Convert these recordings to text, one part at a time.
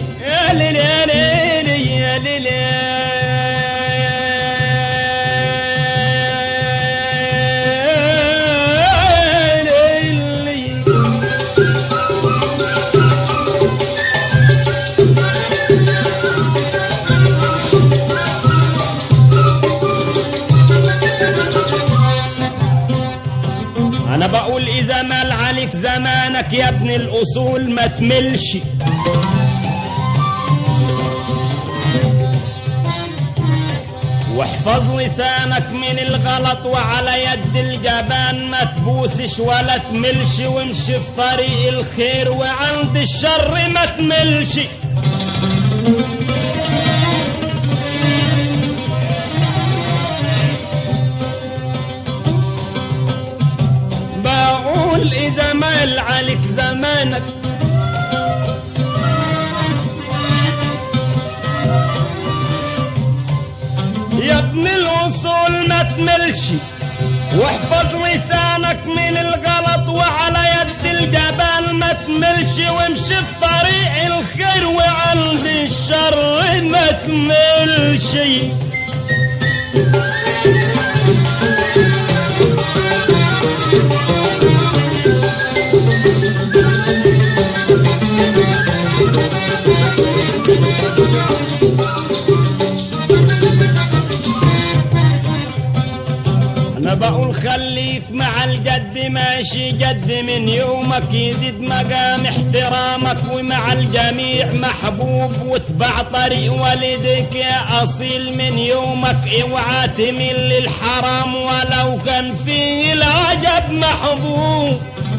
يا ليل يا ليل يا ليل يا ليل انا بقول اذا مال عليك زمانك يا ابن الاصول ما تملش واحفظ لسانك من الغلط وعلى يد الجبان ما تبوسش ولا تملش وامشي في طريق الخير وعند الشر ما تملش بقول اذا مال عليك زمانك يا ابن الاصول ما تملش واحفظ لسانك من الغلط وعلى يد الجبال ما تملش وامشي في طريق الخير وعند الشر ما تملش انا بقول خليك مع الجد ماشي جد من يومك يزيد مقام احترامك ومع الجميع محبوب واتبع طريق والدك يا اصيل من يومك اوعى تميل للحرام ولو كان فيه العجب محبوب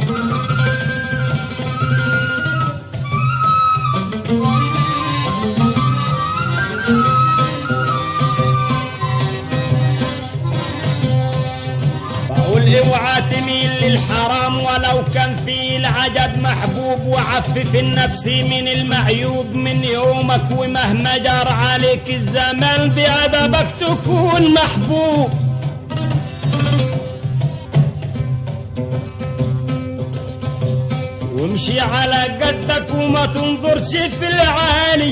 بقول اوعى تميل للحرام ولو كان فيه العجب محبوب وعفف النفس من المعيوب من يومك ومهما جار عليك الزمان بأدبك تكون محبوب وامشي على قدك وما تنظرش في العالي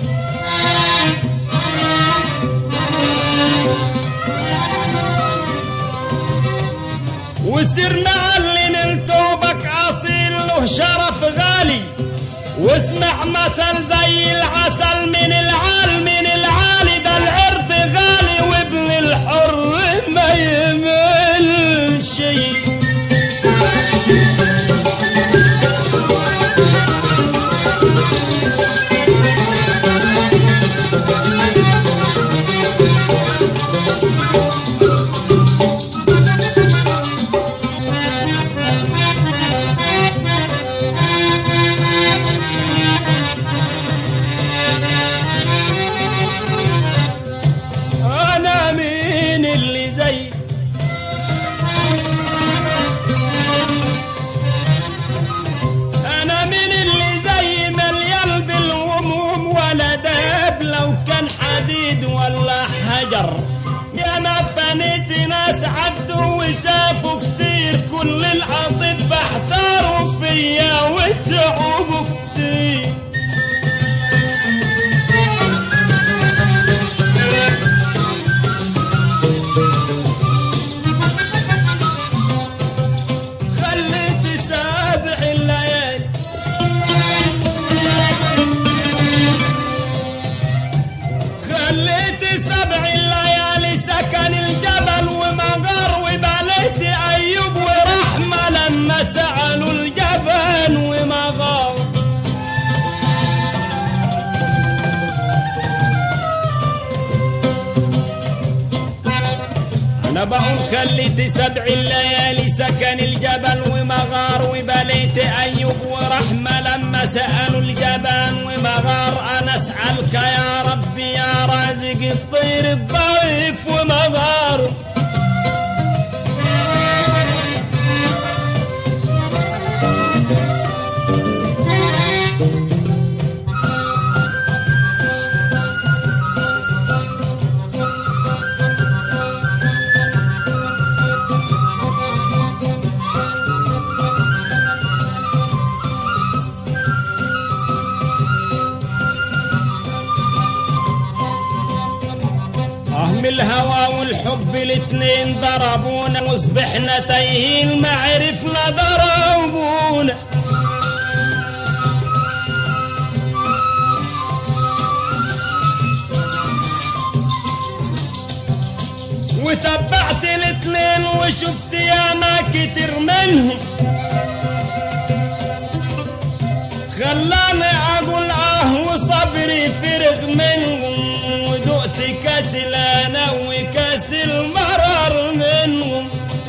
وسر مع اللي من توبك اصيل له شرف غالي واسمع مثل زي العسل من العال من العالي ده العرض غالي وابن الحر ما يملش انا مين اللي زي انا مين اللي زي مليان بالهموم ولا داب لو كان حديد ولا حجر يا ما فنيت ناس عدوا وشافوا كتير كل الاطباء احتاروا فيا وتعبوا كتير خليت سابع الليالي خليت سبع الليالي سكن الجبل ومغار وبنيت ايوب ورحمه لما سالوا الجبل ومغار انا بقول خليت سبع الليالي سكن الجبل ومغار وبليت ايوب ورحمه لما سالوا الجبان ومغار انا اسالك يا ربي يا رازق الطير الضعيف ومغار الهوى والحب الاتنين ضربونا وصبحنا تايهين ما عرفنا ضربونا وتبعت الاتنين وشفت ياما كتير منهم خلاني اقول اه وصبري فرغ منهم ودقت كاس الانا وكاس المرر منهم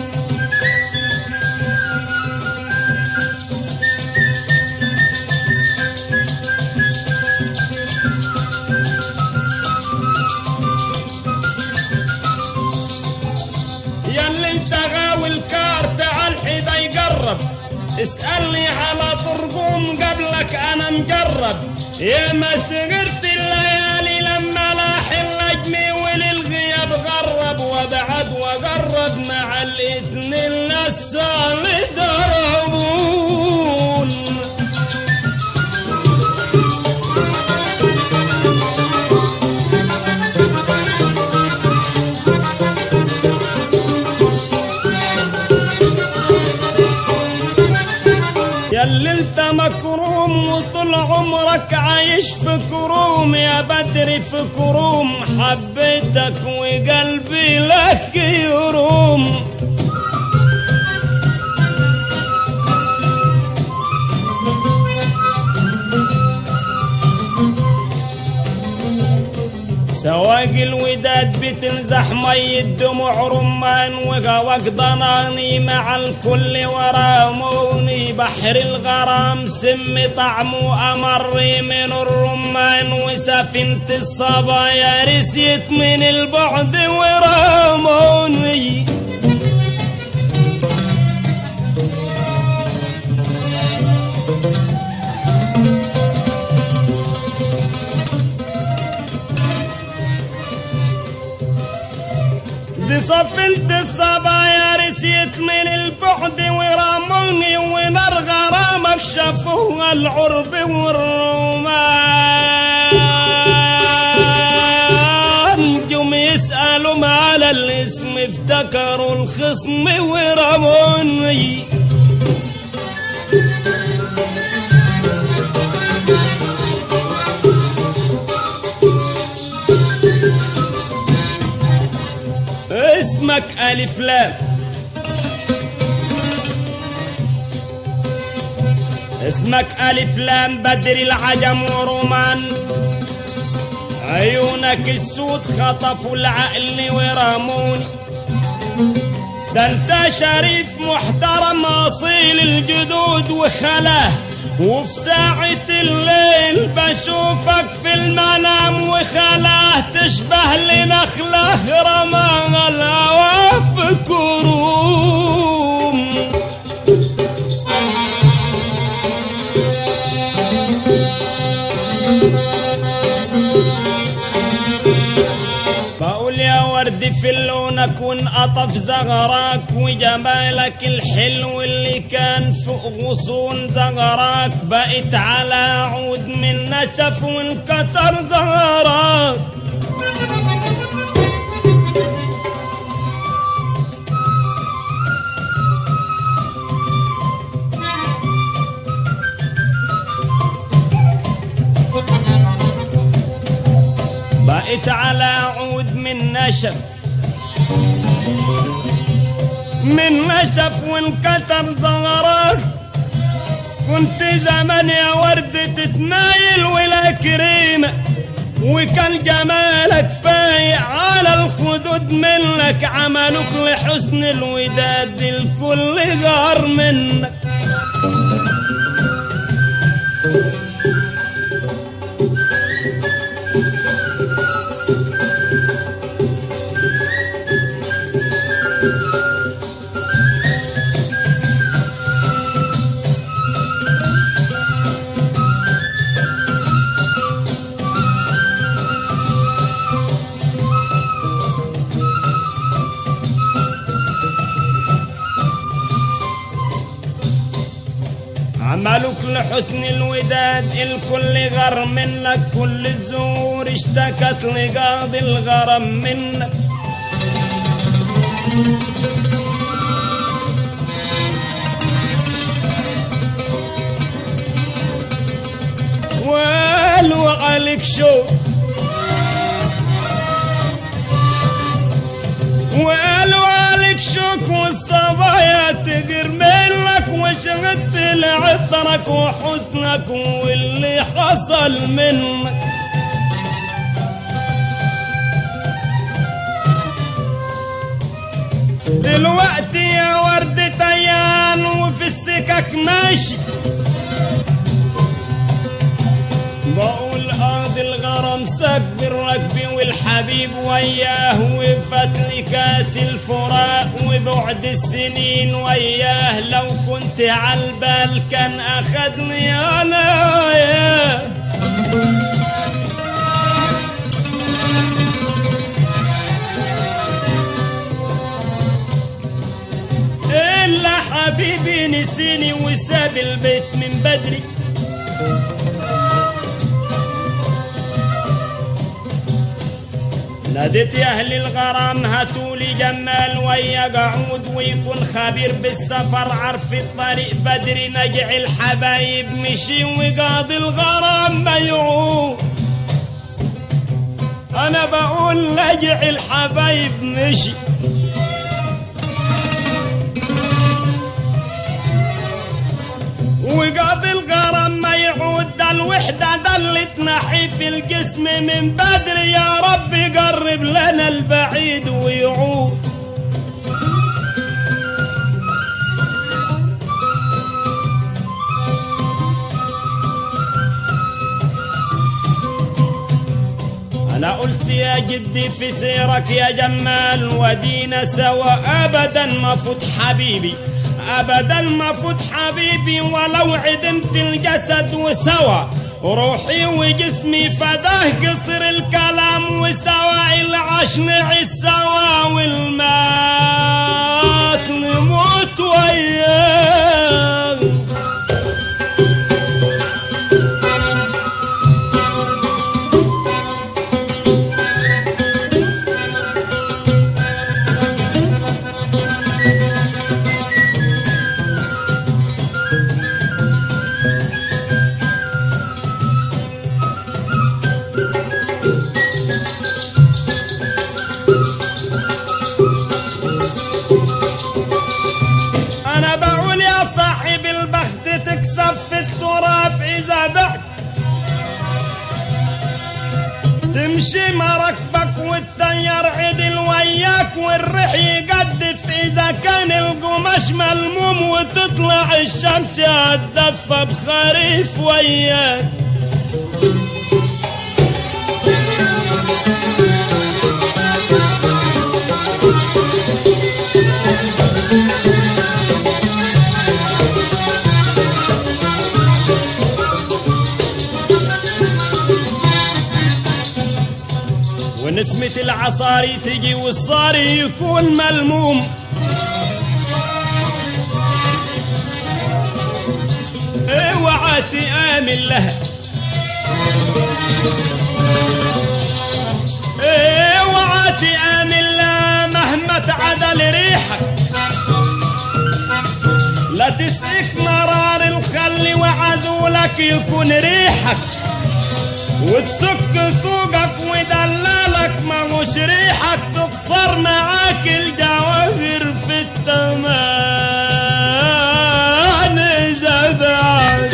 يا اللي انت غاوي الكار تعال حدا يقرب اسألني على طرقوم قبلك انا مجرب يا ما سهرت الليالي لما لاح النجم وللغياب غرب وبعد وقرب مع الاتنين لسه ضربون يا اللي انت مكروم وطول عمرك عايش في كروم يا بدري في كروم حبيتك وقلبي لك يروم سواق الوداد بتنزح مي الدموع رمان وقواك ضناني مع الكل وراموني بحر الغرام سم طعمه أمر من الرمان وسفينة الصبايا رسيت من البعد وراموني دي صفنت الصبايا رسيت من البعد ورموني ونار غرامك شافوها العرب والرومان جم يسألوا على الاسم افتكروا الخصم ورموني اسمك ألف لام اسمك ألف لام بدر العجم ورومان عيونك السود خطفوا العقل ورموني ده انت شريف محترم اصيل الجدود وخلاه وفي ساعة الليل بشوفك في المنام وخلاه تشبه لنخلة رماها الهوى في كروم بقول يا ورد في لونك وانقطف زغراك وجمالك الحلو اللي كان فوق غصون زغراك بقيت على عود من نشف وانكسر زغراك بقيت على عود من نشف من نشف وانكسر ظهرك كنت زمان يا ورد تتمايل ولا كريمة وكان جمالك فايق على الخدود منك عملوك لحسن الوداد الكل غار منك عملوك لحسن الوداد الكل غر منك كل الزور اشتكت لقاضي الغرم منك والو عليك شو وقالوا عليك شوك والصبايا تقر منك وشغلت لعطرك وحسنك واللي حصل منك دلوقتي يا ورد تيان وفي السكك ماشي بقول قاضي الغرام سب الركب والحبيب وياه وفتني كاس الفراق وبعد السنين وياه لو كنت عالبال كان اخدني انا وياه الا حبيبي نسيني وساب البيت من بدري ناديت يا اهل الغرام هاتولي جمال ويا قعود ويكون خبير بالسفر عرف الطريق بدري نجع الحبايب مشي وقاضي الغرام ما يعود انا بقول نجع الحبايب مشي وقاضي الغرام ما يعود ده الوحدة دلت نحي في الجسم من بدري يا رب قرب لنا البعيد ويعود أنا قلت يا جدي في سيرك يا جمال ودينا سوا أبدا ما فوت حبيبي ابدا ما فوت حبيبي ولو عدمت الجسد وسوا روحي وجسمي فداه قصر الكلام وسوا العش نعيش سوا والمات نموت وياه انا بقول يا صاحب البخت تكسب في التراب اذا بعت تمشي مركبك والتيار عدل وياك والريح يقدف اذا كان القماش ملموم وتطلع الشمس هتدفى بخريف وياك ونسمة العصاري تجي والصاري يكون ملموم اوعى تآمن لها اوعى تآمن لها مهما تعدل ريحك لا تسقك مرار الخل وعزولك يكون ريحك وتسك سوقك ودلالك ما مش ريحك تخسر معاك الجواهر في التمان زبان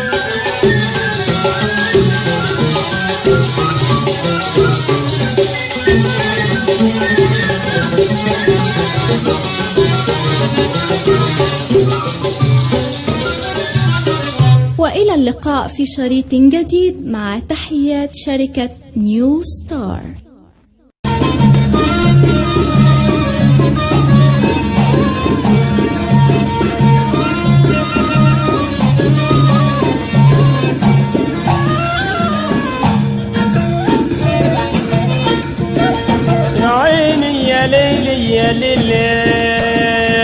وإلى اللقاء في شريط جديد مع تحيات شركة نيو ستار يا عيني يا ليلي يا ليلي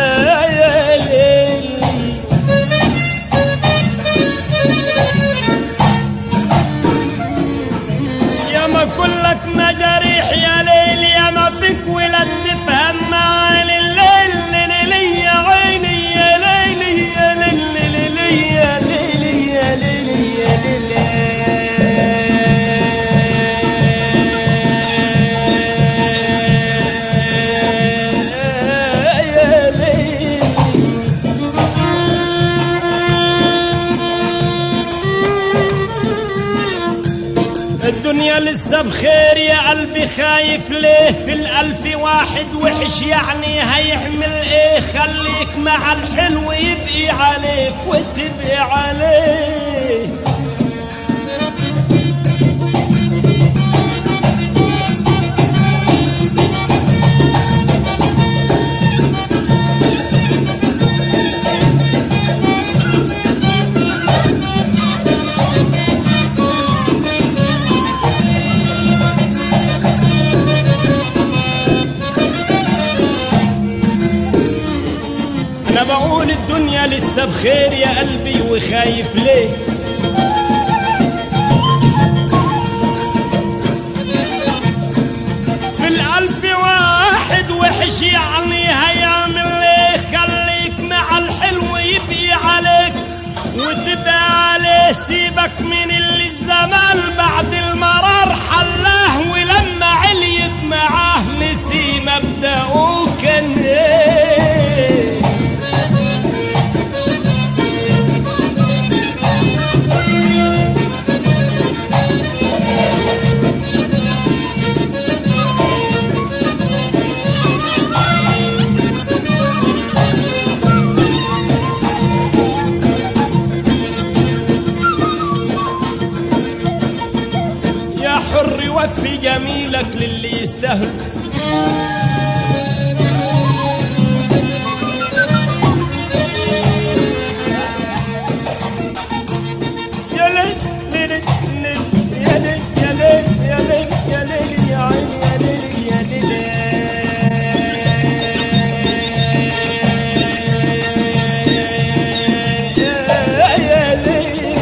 يا ليلي الدنيا لسه بخير يا قلبي خايف ليه في الألف واحد وحش يعني هيعمل ايه خليك مع الحلو يبقي عليك وتبقي عليه انا بقول الدنيا لسه بخير يا قلبي وخايف ليه في الالف واحد وحش يعني هيعمل ايه خليك مع الحلو يبقي عليك وتبقى عليه سيبك من اللي الزمان بعد المرار حلاه ولما عليت معاه نسي مبدأه كان ايه يا حر وفي جميلك للي يستاهل يا ليل ليل ليل يا ليل يا ليل يا ليل يا ليل يا عين يا ليل يا ليل يا يا ليل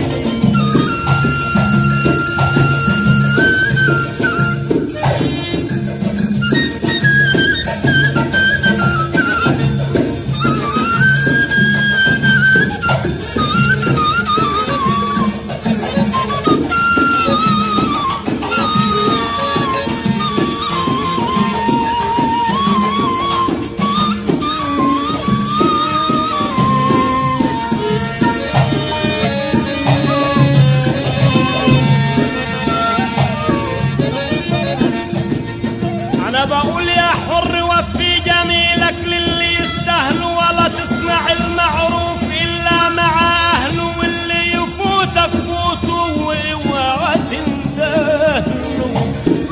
انا بقول يا حر وفي جميلك للي يستاهلوا ولا تصنع المعروف الا مع اهله واللي يفوتك فوته واوعى تندهله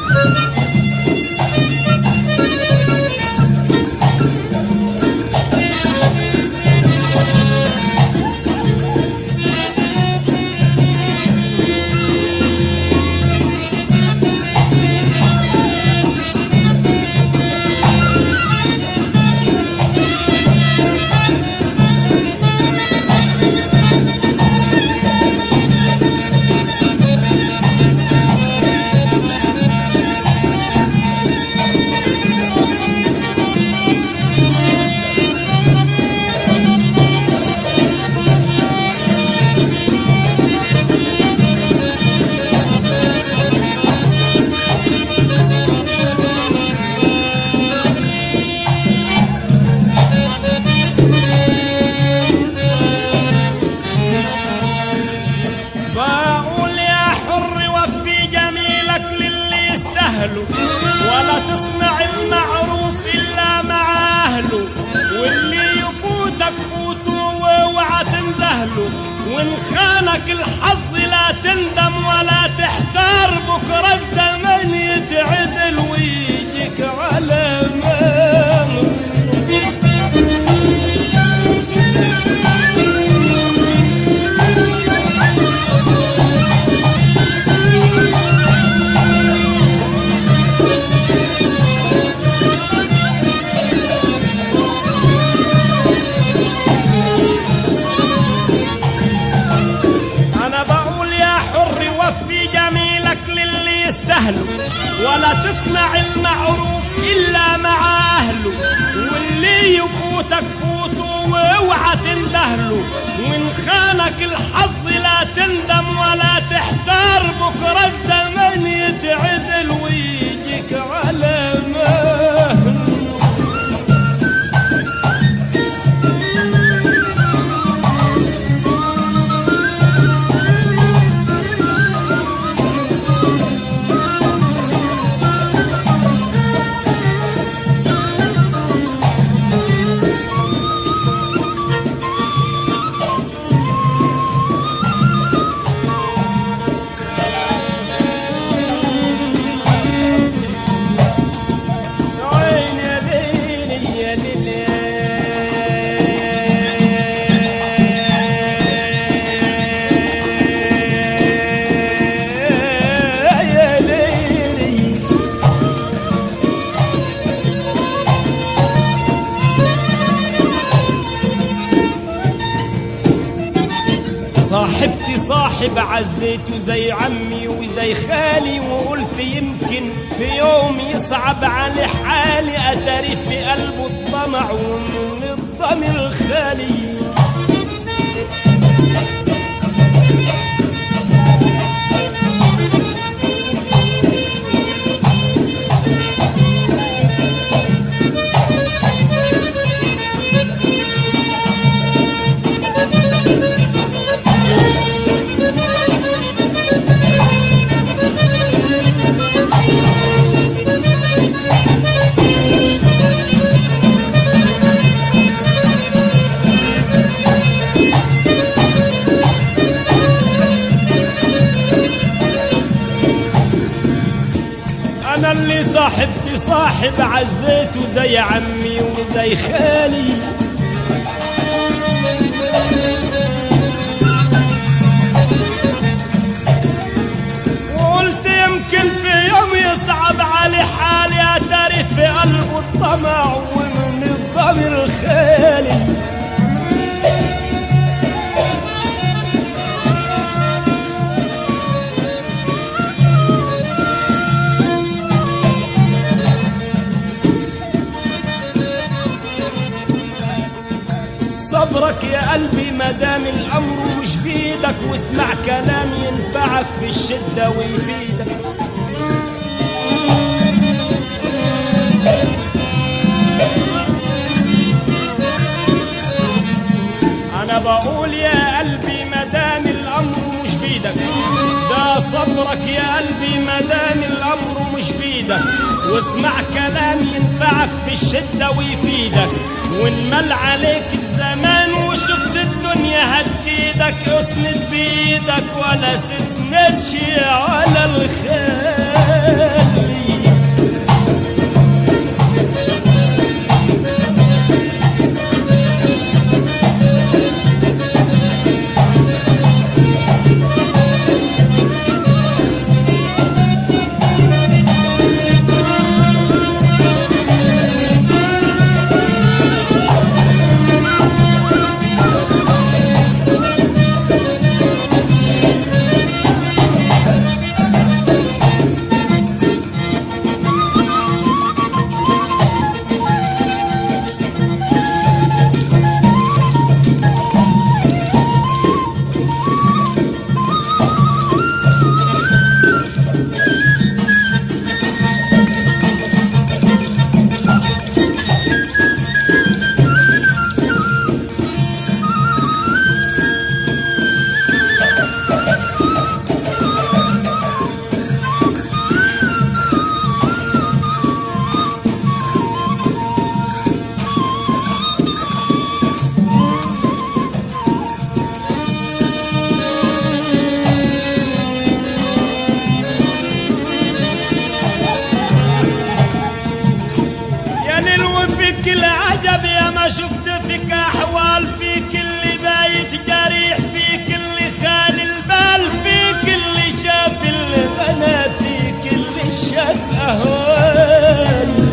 بقول يا حر وفي جميلك للي يستاهلوا ولا تصنع المعروف الا مع اهله واللي يفوتك فوته واوعى تندهله وان خانك الحظ لا تندم ولا تحتار بكره الزمن يتعدل ويجيك على مهله انا بقول يا حر وفي جميلك للي يستاهلوا ولا تصنع المعروف الا مع اهله واللي يفوتك فوته واوعى تندهله وان خانك الحظ لا تندم ولا تحتار بكره الزمن يتعدل ويجيك على مهله صاحبتي صاحب عزيته زي عمي وزي خالي وقلت يمكن في يوم يصعب على حالي اتاري في قلبه الطمع ومن الضمير خالي انا اللي صاحبتي صاحب عزيته زي عمي وزي خالي وقلت يمكن في يوم يصعب علي حالي اتاري في قلبه الطمع ومن الضمير خالي صبرك يا قلبي مدام الامر مش بيدك واسمع كلام ينفعك في الشده ويفيدك انا بقول يا قلبي مدام الامر مش بيدك ده صبرك يا قلبي مدام الامر مش بيدك واسمع كلام ينفعك في الشده ويفيدك ونمل عليك الزمان وشفت الدنيا هتكيدك اسند بايدك ولا تسندش على الخالي يا للو فيك العجب يا ما شفت فيك احوال فيك اللي بايت جريح فيك اللي خال البال فيك اللي شاف الغنى فيك اللي شاف اهوال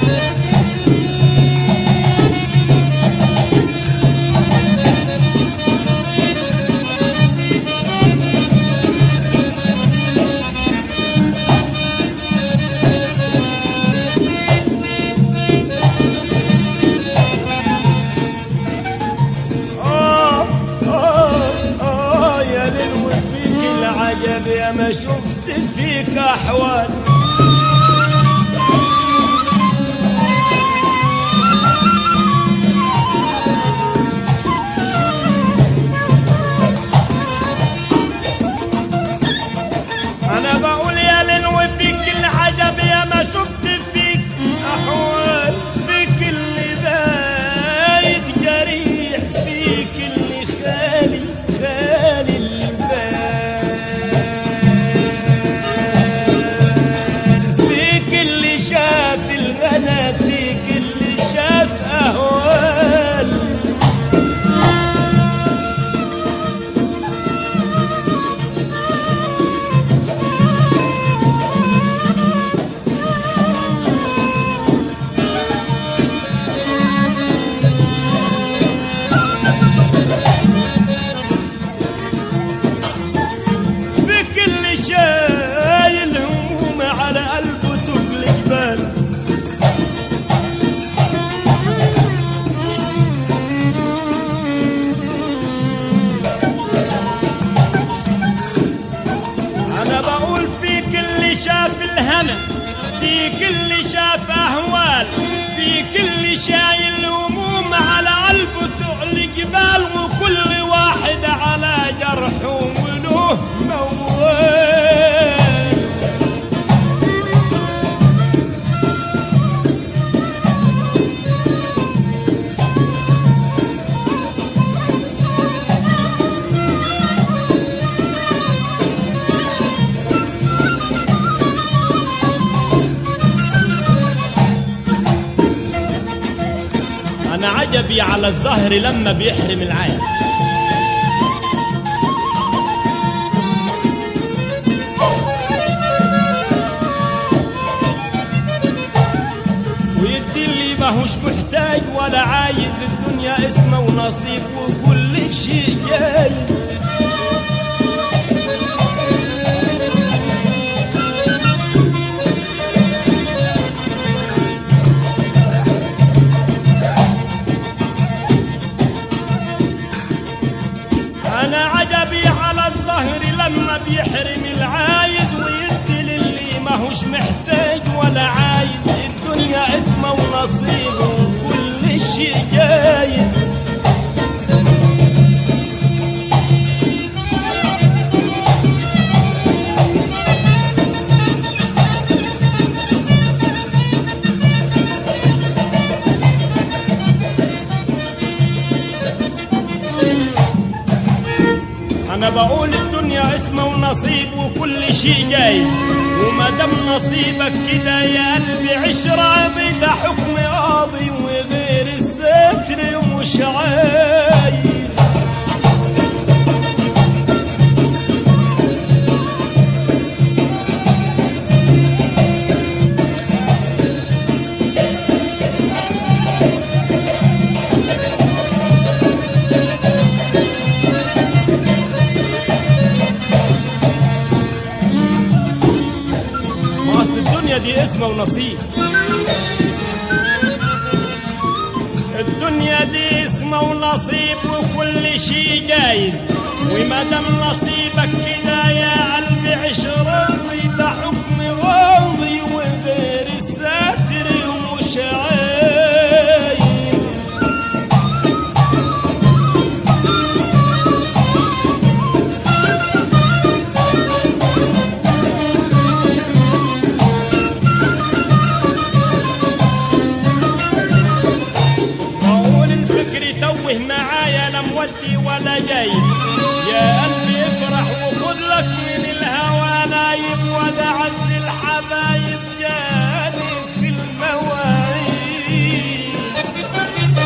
آه آه آه يا للو فيك العجب يا ما شفت فيك أحوال أنا بقول يا للو فيك العجب يا ما شفت فيك أحوال فيك اللي بايت جريح فيك اللي خالي خالي البال كل شايل هموم على قلبه تقل جبال وكل واحد على جرحه وله موال أنا عجبي على الزهر لما بيحرم العين ويدي اللي ماهوش محتاج ولا عايز الدنيا اسمه ونصيب وكل شيء جايز انا عجبي على الظهر لما بيحرم العايز ويدي للي ماهوش محتاج ولا عايز الدنيا اسمه ونصيبه وكل شيء جايز انا بقول الدنيا اسمه ونصيب وكل شيء جاي وما دام نصيبك كده يا قلبي عيش راضي ده حكم قاضي وغير الستر مش عايز ما اصل الدنيا دي اسمه ونصيب الدنيا دي اسمه ونصيب وكل شيء جايز وما دام نصيبك كده يا قلبي عيش راضي ده حكم راضي وغير الساتر ومش عايز بقول الفكر توه معايا لا مودي ولا جاي يا قلبي افرح وخد لك من الهوى نايم وده عز الحبايب جاني في المواعيد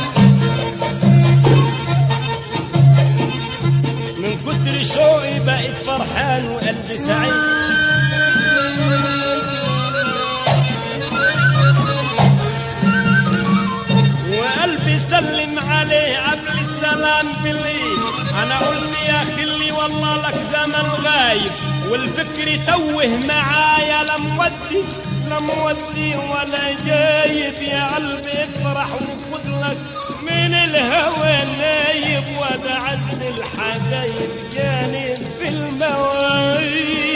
من كتر شوقي بقيت فرحان وقلبي سعيد وقلبي سلم عليه قبل السلام بالليل انا قلت يا خلي والله لك زمن غايب والفكر توه معايا لا مودي لا مودي ولا جايب يا قلبي افرح وخد لك من الهوى نايب وده عز الحبايب جانب في المواعيد